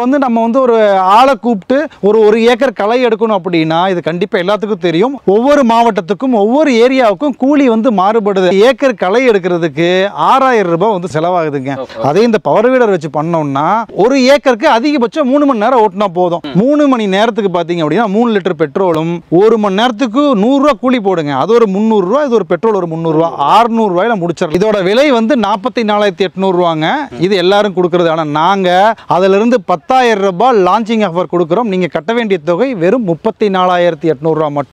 வந்து நம்ம வந்து ஒரு ஆளை கூப்பிட்டு ஒரு ஒரு ஏக்கர் களை எடுக்கணும் அப்படின்னா இது கண்டிப்பாக எல்லாத்துக்கும் தெரியும் ஒவ்வொரு மாவட்டத்துக்கும் ஒவ்வொரு ஏரியாவுக்கும் கூலி வந்து மாறுபடுது ஏக்கர் களை எடுக்கிறதுக்கு ஆறாயிரம் ரூபாய் வந்து செலவாகுதுங்க அதே இந்த பவர் வீடர் வச்சு பண்ணோம்னா ஒரு ஏக்கருக்கு அதிகபட்சம் மூணு மணி நேரம் ஓட்டினா போதும் மூணு மணி நேரத்துக்கு பார்த்தீங்க அப்படின்னா மூணு லிட்டர் பெட்ரோலும் ஒரு மணி நேரத்துக்கு நூறுரூவா கூலி போடுங்க அது ஒரு முந்நூறுரூவா இது ஒரு பெட்ரோல் ஒரு முந்நூறுரூவா ஆறுநூறுவாயில முடிச்சிடலாம் இதோட விலை வந்து நாற்பத்தி நாலாயிரத்தி எட்நூறுவாங்க இது எல்லாரும் கொடுக்குறது ஆனால் நாங்கள் அதிலிருந்து பத்தாயிரம் ரூபாய் லான்ச்சிங் ஆஃபர் கொடுக்குறோம் நீங்கள் கட்ட வேண்டிய தொகை வெறும் முப்பத்தி நாலாயிரத்தி எட்நூறுரூவா மட்டும்